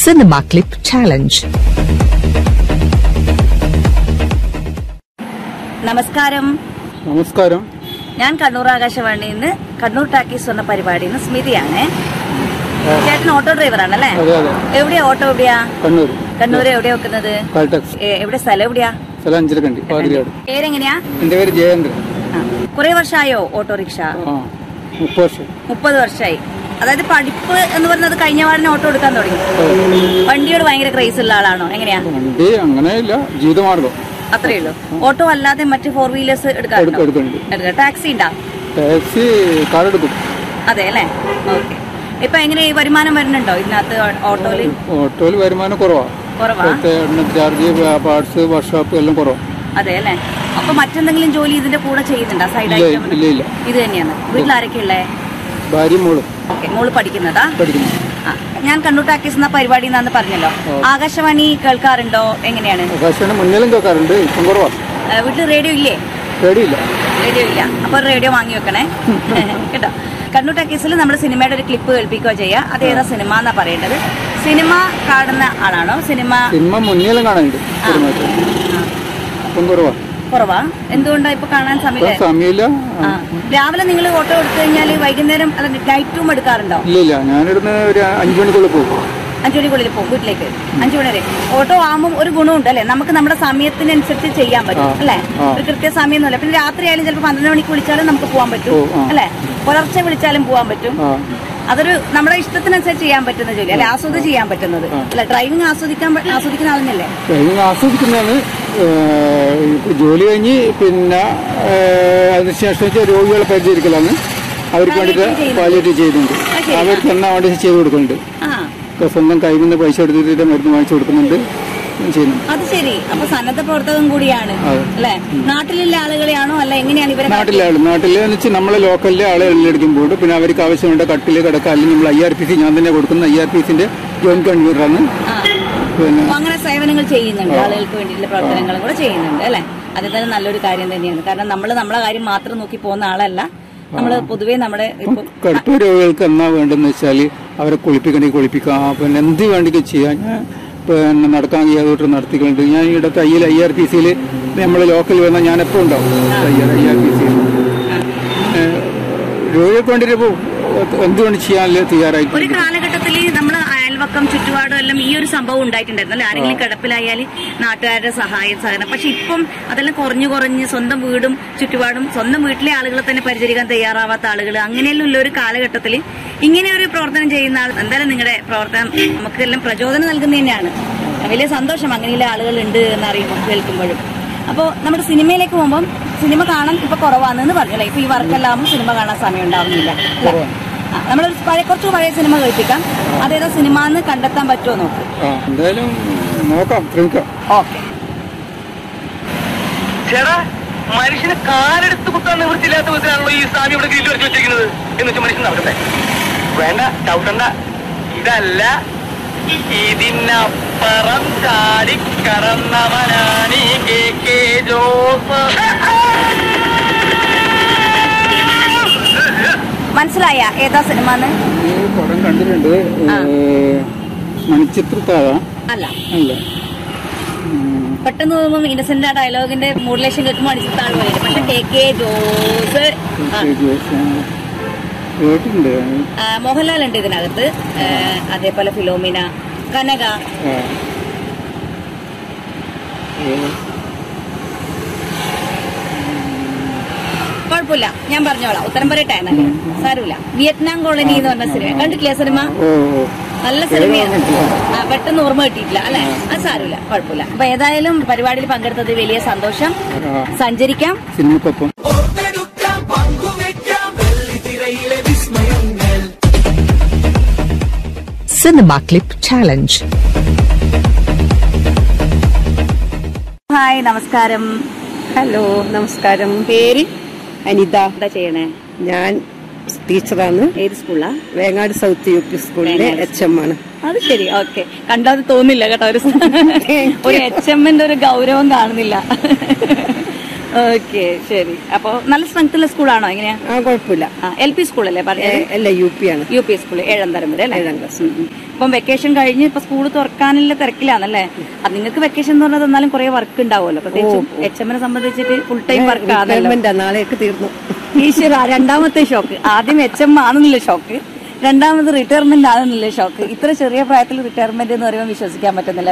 Cinema Clip Challenge. നമസ്കാരം നമസ്കാരം ഞാൻ കണ്ണൂർ ആകാശവാണിയിൽ നിന്ന് കണ്ണൂർ ടാക്കീസ് എന്ന പരിപാടിയിൽ നിന്ന് സ്മിതിയാണ് ചേട്ടൻ ഓട്ടോ ഡ്രൈവർ ആണല്ലേ അതെ അതെ എവിടെയാ ഓട്ടോ എവിടെയാ കണ്ണൂർ കണ്ണൂർ എവിടെയാ വെക്കുന്നത് കാൽടാക്സ് ഏ, എവിടെ സ്ഥലം എവിടെയാ സ്ഥലം അഞ്ചരക്കണ്ടി പാതിരിയാട് പേരെങ്ങനെയാ എൻ്റെ പേര് ജയേന്ദ്രൻ ആ. കുറെ വർഷമായോ ഓട്ടോറിക്ഷ ആ മുപ്പത് വർഷം മുപ്പത് വർഷമായി അതായത് പഠിപ്പ് എന്ന് പറയുന്നത് കഴിഞ്ഞ പാടിന് ഓട്ടോ എടുക്കാൻ തുടങ്ങി വണ്ടിയോട് ഭയങ്കര ക്രേസ് ഉള്ള ആളാണോ എങ്ങനെയാ വണ്ടി അങ്ങനെയില്ല ജീവിതമാർഗം അത്രേ ഉള്ളൂ ഓട്ടോ അല്ലാതെ മറ്റ് ഫോർ വീലേഴ്സ് എടുക്കാറുണ്ടോ എടുക്ക- എടുക്കുന്നുണ്ട് എടുക്കാം ടാക്സി ഉണ്ടാ ടാക്സി കാർ എടുക്കും അതെ അല്ലേ ഓക്കെ ഇപ്പൊ എങ്ങനെ ഈ വരുമാനം വരുന്നുണ്ടോ ഇതിനകത്ത് ഓട്ടോയില് ഓട്ടോയിൽ വരുമാനം കുറവാണ് കുറവാ എണ്ണ ചാർജ് പാർട്സ് വർക്ക്ഷോപ്പ് എല്ലാം കുറവാണ് അതെ അല്ലേ അപ്പൊ മറ്റെന്തെങ്കിലും ജോലി ഇതിന്റെ കൂടെ ചെയ്യുന്നുണ്ടോ സൈഡ് ഇല്ല ആയിട്ട് ഇല്ല ഇല്ല ഇത് തന്നെയാണ് വീട്ടിൽ ആരൊക്കെ ഉള്ളേ ഭാര്യയും മോളും ഓക്കെ മോള് പഠിക്കുന്നതാ പഠിക്കുന്നു ആ, ഞാൻ കണ്ണൂർ ടാക്കീസ് എന്ന പരിപാടി എന്നാന്ന് പറഞ്ഞല്ലോ ആകാശവാണി കേൾക്കാറുണ്ടോ എങ്ങനെയാണ് ആകാശവാണി മുന്നിലും കേൾക്കാറുണ്ട് ഇപ്പം കുറവാണ് ആ, വീട്ടിൽ റേഡിയോ ഇല്ലേ പേടിയില്ല റേഡിയോ ഇല്ല അപ്പൊ റേഡിയോ വാങ്ങി വെക്കണേ കേട്ടോ കണ്ണൂർ ടാക്കീസിൽ നമ്മൾ സിനിമയുടെ ഒരു ക്ലിപ്പ് കേൾപ്പിക്കുകയോ ചെയ്യുക അത് ഏതാ സിനിമ എന്നാ പറയേണ്ടത് സിനിമ കാണുന്ന ആളാണോ സിനിമ സിനിമ മുന്നിലും കാണാനുണ്ട് സിനിമയ്ക്ക് ഇപ്പം കുറവാണ് കുറവാ എന്തുകൊണ്ടാ ഇപ്പൊ കാണാൻ ഇപ്പം സമയമില്ല സമയമില്ല ആ. രാവിലെ നിങ്ങൾ ഓട്ടോ എടുത്തു കഴിഞ്ഞാൽ വൈകുന്നേരം അല്ല നൈറ്റ് റൂം എടുക്കാറുണ്ടോ ഇല്ല ഇല്ല ഞാനിടുന്ന ഒരു അഞ്ചു മണിക്കുള്ളിൽ പോകും അഞ്ചു മണിക്കുള്ളിൽ പോകും വീട്ടിലേക്ക് അഞ്ചു മണി വരെ ഓട്ടോ ആകുമ്പോൾ ഒരു ഗുണമുണ്ട് അല്ലെ നമുക്ക് നമ്മുടെ സമയത്തിനനുസരിച്ച് ചെയ്യാൻ പറ്റും ആ. അല്ലെ ആ. ഒരു കൃത്യ സമയമൊന്നുമില്ല പിന്നെ രാത്രി ആയാലും ചിലപ്പോൾ പന്ത്രണ്ട് മണിക്ക് വിളിച്ചാലും നമുക്ക് പോകാൻ പറ്റും ഓ, ആ. അല്ലെ പുലർച്ചെ വിളിച്ചാലും പോകാൻ പറ്റും ആ അതൊരു നമ്മുടെ ഇഷ്ടത്തിനനുസരിച്ച് ചെയ്യാൻ പറ്റുന്ന ജോലി അല്ലെ ആസ്വദിച്ച് ചെയ്യാൻ പറ്റുന്നത് അല്ല ഡ്രൈവിംഗ് ആസ്വദിക്കാൻ പ- ആസ്വദിക്കുന്ന ആളെന്നല്ലേ ഡ്രൈവിംഗ് ആസ്വദിക്കുന്നതാണ് ഏഹ്, ഇപ്പൊ ജോലി കഴിഞ്ഞ് പിന്നെ ഏഹ്, അതിനുശേഷം വെച്ചാൽ രോഗികളെ പരിചരിക്കലാണ് അവർക്ക് വേണ്ടിയിട്ട് Palliative ചെയ്യുന്നുണ്ട്. പാലിയേറ്റീവ് ചെയ്യുന്നുണ്ട് അത് ശരി. അവർക്ക് എന്നാ വേണ്ടി ചെയ്ത് കൊടുക്കുന്നുണ്ട് ആ ഇപ്പൊ സ്വന്തം കയ്യിൽ നിന്ന് പൈസ എടുത്തിട്ട് മരുന്ന് വാങ്ങിച്ചു കൊടുക്കുന്നുണ്ട് ചെയ്യുന്നുണ്ട് അത് ശരി അപ്പൊ സന്നദ്ധ പ്രവർത്തകം കൂടിയാണ് അതെ. അല്ലെ നാട്ടിലുള്ള ആളുകളെയാണോ അല്ല എങ്ങനെയാണ് ഇവരെ നാട്ടിലെ ആള് നാട്ടിലെ എന്ന് വെച്ചാൽ നമ്മളെ ലോക്കലിലെ ആളെ എടുക്കുമ്പോൾ പിന്നെ അവർക്ക് ആവശ്യമുണ്ട് കട്ടില് കിടക്ക അല്ലെങ്കിൽ നമ്മൾ ഐ ആർ പി സി ഞാൻ തന്നെ കൊടുക്കുന്ന ഐ ആർ പി സിന്റെ ജോയിന്റ് കൺവീനറാണ് ആ. പിന്നെ അപ്പൊ അങ്ങനെ സേവനങ്ങൾ ചെയ്യുന്നുണ്ട് ആളുകൾക്ക് വേണ്ടിയിട്ടുള്ള പ്രവർത്തനങ്ങളും കൂടെ ചെയ്യുന്നുണ്ട് അല്ലെ അത് തന്നെ നല്ലൊരു കാര്യം തന്നെയാണ് കാരണം നമ്മൾ നമ്മളെ കാര്യം മാത്രം നോക്കി പോകുന്ന ആളല്ല നമ്മൾ പൊതുവേ നമ്മുടെ ഇപ്പൊ കടുത്ത രോഗികൾക്ക് എന്നാ വേണ്ടെന്ന് വെച്ചാൽ അവരെ കുളിപ്പിക്കണമെങ്കിൽ കുളിപ്പിക്കാം പിന്നെ എന്ത് വേണ്ടിക്കും ചെയ്യാം ഞാൻ പിന്നെ നടക്കാൻ കഴിയാതെ നടത്തിക്കൊണ്ട് ഞാൻ ഇവിടെ തയ്യൽ ഐ ആർ പി സിയിൽ നമ്മൾ ലോക്കൽ വന്നാൽ ഞാൻ എപ്പോൾ ഉണ്ടാവും തയ്യൽ ഐ ആർ പി സിയിൽ രോഗികൾക്ക് വേണ്ടിയിട്ട് ഇപ്പോൾ എന്ത് വേണ്ടി ചെയ്യാൻ ഒരു തയ്യാറായിട്ട് കാലഘട്ടത്തിൽ നമ്മൾ അയൽവക്കം ചുറ്റുപാടും എല്ലാം ഈ ഒരു സംഭവം ഉണ്ടായിട്ടുണ്ടായിരുന്നു അല്ലെ ആരെങ്കിലും കിടപ്പിലായാൽ നാട്ടുകാരുടെ സഹായം സഹകരണം പക്ഷെ ഇപ്പം അതെല്ലാം കുറഞ്ഞു കുറഞ്ഞ് സ്വന്തം വീടും ചുറ്റുപാടും സ്വന്തം വീട്ടിലെ ആളുകളെ തന്നെ പരിചരിക്കാൻ തയ്യാറാവാത്ത ആളുകൾ അങ്ങനെയെല്ലാം ഉള്ള ഒരു കാലഘട്ടത്തിൽ ഇങ്ങനെ ഒരു പ്രവർത്തനം ചെയ്യുന്ന ആൾ എന്തായാലും നിങ്ങളുടെ പ്രവർത്തനം നമുക്കെല്ലാം പ്രചോദനം നൽകുന്ന തന്നെയാണ് വലിയ സന്തോഷം അങ്ങനെയുള്ള ആളുകൾ ഉണ്ട് എന്ന് അറിയുമ്പോൾ കേൾക്കുമ്പോഴും അപ്പോൾ നമ്മുടെ സിനിമയിലേക്ക് പോകുമ്പോൾ സിനിമ കാണാൻ ഇപ്പൊ കുറവാണെന്ന് പറഞ്ഞു അല്ലെ ഇപ്പൊ ഈ വർക്കെല്ലാം ആകുമ്പോൾ സിനിമ കാണാൻ സമയം ഉണ്ടാവുന്നില്ല അല്ലേ? ആ, നമ്മളൊരു പഴയ കുറച്ച് പഴയ സിനിമ കേൾപ്പിക്കാം അതേതാ സിനിമ എന്ന് കണ്ടെത്താൻ പറ്റുമോ നോക്ക് ആ എന്തായാലും നോക്കാം ശ്രമിക്കാം ഓക്കെ ചേടാ മനുഷ്യന് കാലെടുത്ത് കുത്താൻ നിവൃത്തിയില്ലാത്ത വിധത്തിലാണല്ലോ ഈ സ്വാമി ഇവിടെ ഗ്രില്ല് വരച്ച് വെച്ചിരിക്കുന്നത് എന്ന് വെച്ചാൽ മനുഷ്യൻ നടക്കട്ടെ വേണ്ട ചവിട്ടണ്ട ഇതല്ല ഇതിനപ്പുറം ചാടി കറന്നവനാണ് കെ കെ ജോസ് മനസ്സിലായ ഏതാ സിനിമ എന്ന് ഈ പടം കണ്ടിട്ടുണ്ട് ആ. മണിച്ചിത്രത്താഴ അല്ല അല്ല ഉം, പെട്ടെന്ന് തോന്നുമ്പോൾ ഇന്നസെന്റ് ആ ഡയലോഗിന്റെ മോഡുലേഷൻ കേൾക്കുമ്പോൾ അടിച്ചിട്ടാണ് വരും പക്ഷെ കെ കെ ജോസ് ആ, ശരി, ആ. കേട്ടിട്ടുണ്ട് ആ, മോഹൻലാൽ ഉണ്ട് ഇതിനകത്ത് ആ, അതേപോലെ ഫിലോമിന കനക ആ. ഏ, കുഴപ്പമില്ല ഞാൻ പറഞ്ഞോളാം ഉത്തരം പറയട്ടെ എന്നല്ലേ സാരമില്ല വിയറ്റ്നാം കോളനി എന്ന് പറഞ്ഞ സിനിമ കണ്ടിട്ടില്ലേ സിനിമ ഓ ഓ. നല്ല സിനിമയാണ് ആ, പെട്ടെന്ന് ഓർമ്മ കിട്ടിയിട്ടില്ല അല്ലെ അത് സാരമില്ല കുഴപ്പമില്ല അപ്പൊ ഏതായാലും പരിപാടിയിൽ പങ്കെടുത്തത് വലിയ സന്തോഷം ആ. സഞ്ചരിക്കാം സിനിമക്കൊപ്പം Cinema Clip Challenge. ഹായ് നമസ്കാരം ഹലോ നമസ്കാരം പേര് അനിത എന്താ ചെയ്യണേ ഞാൻ ടീച്ചറാണ് ഏത് സ്കൂളാ വേങ്ങാട് സൗത്ത് യു പി സ്കൂളിലെ വേങ്ങാട്. എച്ച് എം ആണ് അത് ശരി ഓക്കെ കണ്ടത് തോന്നില്ല കേട്ടോ ഒരു ഒരു എച്ച് എമ്മിന്റെ ഒരു ഗൗരവം കാണുന്നില്ല ഓക്കെ ശരി അപ്പൊ നല്ല സ്ട്രെങ്ത് ഉള്ള സ്കൂളാണോ എങ്ങനെയാ ആ കുഴപ്പമില്ല എൽ പി സ്കൂളല്ലേ പറഞ്ഞത് ഏ, അല്ല യു പി ആണ് യു പി സ്കൂൾ ഏഴാം തരം വരെ അല്ലേ ഏഴാം ക്ലാസ്. ഉം, ഉം. ഇപ്പം വെക്കേഷൻ കഴിഞ്ഞ് ഇപ്പൊ സ്കൂൾ തുറക്കാനുള്ള തിരക്കിലാണല്ലേ അത് നിങ്ങൾക്ക് വെക്കേഷൻ എന്ന് പറഞ്ഞത് എന്നാലും കുറെ വർക്ക് ഉണ്ടാവുമല്ലോ പ്രത്യേകിച്ച് എച്ച് എമ്മിനെ സംബന്ധിച്ചിട്ട് ഫുൾ ടൈം വർക്ക് ആണല്ലോ റിട്ടയർമെന്റ് നാളെയൊക്കെ തീർന്നു ഈശ്വര രണ്ടാമത്തെ ഷോക്ക് ആദ്യം എച്ച് എം ആണെന്നുള്ള ഷോക്ക് രണ്ടാമത് റിട്ടയർമെന്റ് ആണെന്നുള്ള ഷോക്ക് ഇത്ര ചെറിയ പ്രായത്തിൽ റിട്ടയർമെന്റ് എന്ന് പറയുമ്പോൾ വിശ്വസിക്കാൻ പറ്റുന്നില്ല